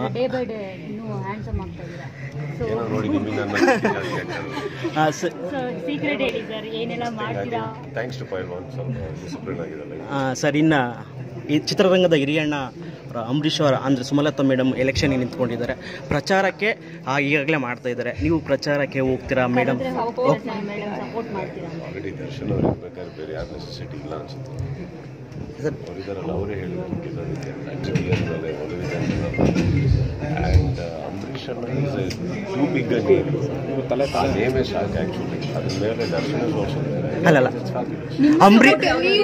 Sir day by day ಇನ್ನೂ handsome ಆಗ್ತಾ ಇದ್ದೀರಾ ಸೊ ಏನೋ ನೋಡಿ ನಿಮಗೆ ನನ್ನ ಆ, ಸ- ಸೊ ಸೀಕ್ರೆಟ್ ಹೇಳಿ ಸರ್ ಏನೆಲ್ಲ ಮಾಡ್ತೀರಾ ಥ್ಯಾಂಕ್ಸ್ ಟು ಪೈಲ್ವಾನ್ ಸ್ವಲ್ಪ ಡಿಸಿಪ್ಲಿನ್ ಆಗಿದಲ್ಲ ಆ, ಸರ್ ಇನ್ನು ಈ ಚಿತ್ರರಂಗದ ಹಿರಿಯಣ್ಣ ಅವರ ಅಂಬರೀಷ್ ಅವರ ಅಂದರೆ ಸುಮಲತಾ ಮೇಡಮ್ ಎಲೆಕ್ಷನ್ಗೆ ನಿಂತ್ಕೊಂಡಿದ್ದಾರೆ ಪ್ರಚಾರಕ್ಕೆ ಆ, ಈಗಾಗಲೇ ಮಾಡ್ತಾ ಇದ್ದಾರೆ ನೀವು ಪ್ರಚಾರಕ್ಕೆ ಹೋಗ್ತೀರಾ ಮೇಡಮ್ ಮೇಡಮ್ ಸಪೋರ್ಟ್ ಮಾಡ್ತೀರಾ ಅಂತ ಆಲ್ರೆಡಿ ದರ್ಶನ್ ಅವ್ರು ಇರ್ಬೇಕಾದ್ರೆ ಬೇರೆ ಯಾರು ನೆಸೆಸಿಟಿ ಇಲ್ಲ ಅನ್ಸುತ್ತೆ ಸರ್ ಅವರಿದ್ದಾರಲ್ಲ ಅವರೇ ಹೇಳಿದ್ರು ಗೆಲ್ಲೋದಕ್ಕೆ ರಾಜಕೀಯ ಮೇಲೆ ಒಲವಿದೆ ಆ್ಯಂಡ್ ಅಂಬರೀಷ್ ಅಣ್ಣ is too big a name ತಲೆ ಆ ನೇಮೇ ಸಾಕು ಆ್ಯಕ್ಚುಲಿ ಅದ್ರ ಮೇಲೆ ದರ್ಶನ ಅಲ್ಲಲ್ಲ ಅಂಬರೀ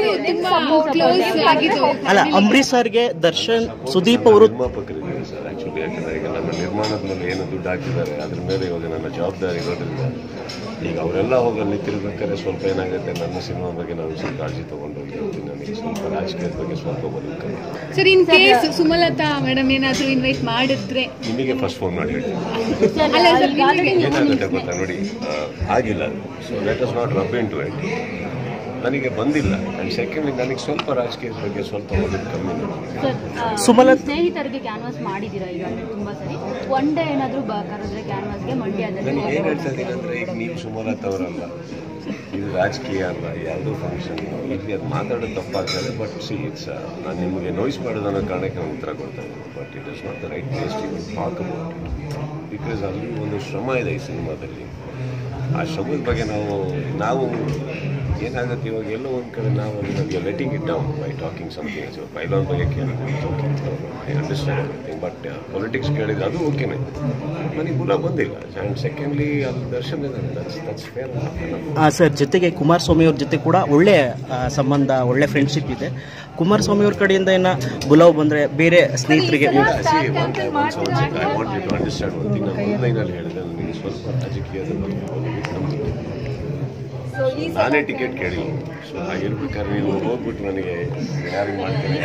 ಅಲ್ಲ ಅಂಬರೀಷ್ ಸರ್ಗೆ ದರ್ಶನ್ ಸುದೀಪ್ ಅವರು ನಿರ್ಮಾಪಕರಿದ್ದಾರೆ ಸರ್ ಆ್ಯಕ್ಚುಲಿ ಯಾಕಂದರೆ ಈಗ ನನ್ನ ನಿರ್ಮಾಣದ ಮೇಲೆ ಏನು ದುಡ್ಡು ಹಾಕಿದ್ದಾರೆ ಅದ್ರ ಮೇಲೆ ಇವಾಗ ನನ್ನ ಜವಾಬ್ದಾರಿ ಇರೋದ್ರಿಂದ ಈಗ ಅವರೆಲ್ಲ ಹೋಗಿ ಅಲ್ಲಿ ತಿರುಗಬೇಕಾದ್ರೆ ಸ್ವಲ್ಪ ಏನಾಗುತ್ತೆ ನನ್ನ ಸಿನಿಮಾ ಬಗ್ಗೆ ನಾನು ಸ್ವಲ್ಪ ಕಾಳಜಿ ತೊಗೊಂಡು ಹೋಗ್ತೀನಿ ನನಗೆ ಸ್ವಲ್ಪ ರಾಜಕೀಯದ ಬಗ್ಗೆ ಸ್ವಲ್ಪ ಬದುಕು sir in case Sumalatha madam ಏನಾದರೂ ಇನ್ವೈಟ್ ಮಾಡಿದ್ರೆ ನಿಮಗೆ ಫಸ್ಟ್ ಫೋನ್ ಮಾಡಿ ಹೇಳ್ತೀನಿ ಸರ್ ಅಲ್ಲ ಸರ್, ಈಗಾಗಲೇ ನೀವು ಏನಾಗುತ್ತೆ ಗೊತ್ತಾ ನೋಡಿ ಆ, ಆಗಿಲ್ಲ so let is not rub in to it ನನಗೆ ಬಂದಿಲ್ಲ ಆ್ಯಂಡ್ ಸೆಕೆಂಡ್ಲಿ ನನಗೆ ಸ್ವಲ್ಪ ರಾಜಕೀಯದ ಬಗ್ಗೆ ಸ್ವಲ್ಪ ಓದೋದು ಕಮ್ಮಿ ನನಗೆ ಸರ್ ಆ, ಸುಮಲತಾ- ನಿಮ್ಮ ಸ್ನೇಹಿತರಿಗೆ ಕ್ಯಾನ್ವಾಸ್ ಮಾಡಿದ್ದೀರಾ ಈಗ ತುಂಬಾ ಸರಿ ಒನ್ ಡೇ ಏನಾದರೂ ಬ ಕರೆದ್ರೆ ಕ್ಯಾನ್ವಾಸ್ಗೆ ಮಂಡ್ಯದಲ್ಲಿ ನನಗೆ ಏನು ಹೇಳ್ತಾ ಇದ್ದೀನಿ ಅಂದರೆ ಈಗ ನೀವು ಸುಮಲತ್ ಅವರಲ್ಲ ಇದು ರಾಜಕೀಯ ಅಲ್ಲ ಯಾವುದೋ ಫಂಕ್ಷನ್ ಇಲ್ಲಿ ಅದು ಮಾತಾಡೋದು ತಪ್ಪಾಗ್ತದೆ ಬಟ್ ಸಿ ಇಟ್ಸ್ ನಾನು ನಿಮಗೆ ನೋಯಿಸ್ಬಾರ್ದು ಅನ್ನೋ ಕಾರಣಕ್ಕೆ ನಾನು ಉತ್ತರ ಕೊಡ್ತಾ ಇದ್ದೀನಿ but it is not the right place to talk about because ಅಲ್ಲಿ ಒಂದು ಶ್ರಮ ಇದೆ ಈ ಸಿನಿಮಾದಲ್ಲಿ ಆ ಶ್ರಮದ ಬಗ್ಗೆ ನಾವು ನಾವು ಏನಾಗುತ್ತೆ ಇವಾಗ ಎಲ್ಲೋ ಒಂದು ಕಡೆ ನಾವು ನಮಗೆ letting it down by talking something ಪೈಲಾನ್ ಬಗ್ಗೆ ಕೇಳಿದ್ವಿ I understand everything but politics ಕೇಳಿದ್ರೆ ಅದು ಓಕೆನೇ ನನಗೆ ಕೂಡ ಬಂದಿಲ್ಲ ಆ್ಯಂಡ್ ಸೆಕೆಂಡ್ಲಿ ಅದು ದರ್ಶನ್ ಇದ್ದಾನೆ ದಟ್ಸ್ ದಟ್ಸ್ ಫೇರ್ ಆ, ಸರ್ ಜೊತೆಗೆ ಕುಮಾರಸ್ವಾಮಿ ಅವ್ರ ಜೊತೆ ಕೂಡ ಒಳ್ಳೆ ಆ, ಸಂಬಂಧ ಒಳ್ಳೆ ಫ್ರೆಂಡ್ಶಿಪ್ ಇದೆ ಕುಮಾರಸ್ವಾಮಿ ಅವ್ರ ಕಡೆಯಿಂದ ಏನ ಗುಲಾವ್ ಬಂದರೆ ಬೇರೆ ಸ್ನೇಹಿತರಿಗೆ I want you to understand ಒಂದು ನಾನು ಆನ್ಲೈನಲ್ಲಿ ಹೇಳಿದೆ ನನಗೆ ಸ್ವಲ್ಪ ರಾಜಕೀಯದ ಬಗ್ಗೆ ಒಲವು ಕಮ್ಮಿ. ನಾನೇ ಟಿಕೆಟ್ ಕೇಳಿ ಸೊ ಹಾಗಿರ್ಬೇಕಾದ್ರೆ ನೀವು ಹೋಗ್ಬಿಟ್ಟು ನನಗೆ ಯಾರು ಮಾಡ್ತೀನಿ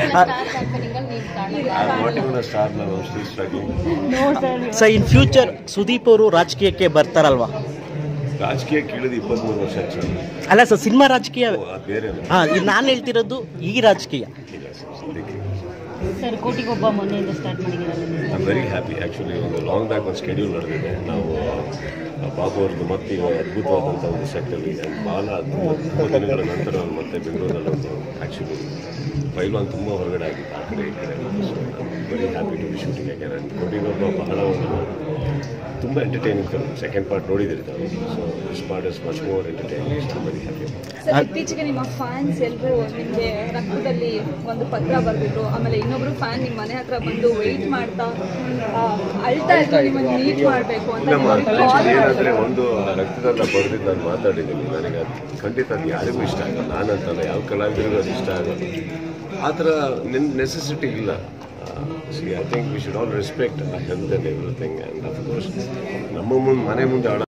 ನಾಟ್ ಇವನ್ ಸ್ಟಾರ್ ನಾನು ಶ್ರೀ struggling no sir sir in future Sudeep ಅವರು ರಾಜಕೀಯಕ್ಕೆ ಬರ್ತಾರಲ್ವಾ ರಾಜಕೀಯ ಕೇಳಿದ ಇಪ್ಪತ್ತ್ಮೂರು ವರ್ಷ ಆಯ್ತು ಸರ್ ಅಲ್ಲ ಸರ್ ಸಿನಿಮಾ ರಾಜಕೀಯ ಓ, ಅದು ಬೇರೆ ಹಾಂ ಇದು ನಾನು ಹೇಳ್ತಿರೋದು ಈ ರಾಜಕೀಯ ಇಲ್ಲ ಸರ್ ಸದ್ಯಕ್ಕೆ ಸರ್ ಕೋಟಿಗೊಬ್ಬ ಮೊನ್ನೆಯಿಂದ ಸ್ಟಾರ್ಟ್ ಮಾಡಿದ್ದೀರಾ ಐ ವೆರಿ ಹ್ಯಾಪಿ ಆ್ಯಕ್ಚುಲಿ ಒಂದು ಲಾಂಗ್ ಬ್ಯಾಕ್ ಒಂದು ಸ್ಕೆಡ್ಯೂಲ್ ನಡೆದಿದೆ ನಾವು ಆ, ಬಾಬು ಅವ್ರದ್ದು ಮತ್ತೆ ಈಗ ಒಂದು ಅದ್ಭುತವಾದಂಥ ಒಂದು ಸೆಟ್ಟಲ್ಲಿ ಭಾಳ ತುಂಬ ತುಂಬ ದಿನಗಳ ನಂತರ ಅವ್ರು ಮತ್ತೆ ಬೆಂಗಳೂರಲ್ಲಿ ಒಂದು ಆ್ಯಕ್ಚುಲಿ ಪೈಲ್ವಾನ್ ತುಂಬ ಹೊರಗಡೆ ಆಗಿತ್ತು ಆ ಕಡೆ ಈ ಕಡೆ so very happy to be shooting ಯಾಕೆ ನಾನು ಕೊಟ್ಟಿಗೊಬ್ಬ ಬಹಳ ಒಂದು ತುಂಬ ಎಂಟರ್ಟೈನಿಂಗ್ ಫಿಲ್ಮ್ ಸೆಕೆಂಡ್ ಪಾರ್ಟ್ ನೋಡಿದಿರಿ ತಾವು so this part is much more entertaining so very happy sir ಇತ್ತೀಚೆಗೆ ನಿಮ್ಮ ಫ್ಯಾನ್ಸ್ ಎಲ್ಲರೂ ನಿಮಗೆ ರಕ್ತದಲ್ಲಿ ಒಂದು ಪತ್ರ ಬರೆದಿದ್ರು ಆಮೇಲೆ ಇನ್ನೊಬ್ರು ಫ್ಯಾನ್ ನಿಮ್ಮ ಮನೆ ಹತ್ರ ಬಂದು ವೆಯ್ಟ್ ಮಾಡ್ತಾ ಆ, ಅಳ್ತಾ ಇದ್ರು ನಿಮ್ಮನ್ನು ಮೀಟ್ ಮಾಡಬೇಕು ಅಂತ ಇಲ್ಲ ನಿಮಗೆ ಕಾಲ್ ಏನಂದರೆ ಒಂದು ರಕ್ತದಲ್ಲ ಬರೆದಿದ್ದು ನಾನು ಮಾತಾಡಿದ್ದೀನಿ ನನಗೆ ಅದು ಖಂಡಿತ ಅದು ಯಾರಿಗೂ ಇಷ್ಟ ಆಗಲ್ಲ ನಾನಂತಲ್ಲ ಯಾವ ಕಲಾವಿದರಿಗೂ ಅದು ಇಷ್ಟ ಆಗಲ್ಲ ಆ ಥರ ನಿನ್ ನೆಸೆಸಿಟಿ ಇಲ್ಲ see I think we should all respect health and everything and of course ನಮ್ಮ ಮುಂದೆ ಮನೆ ಮುಂದೆ ಆಡೋ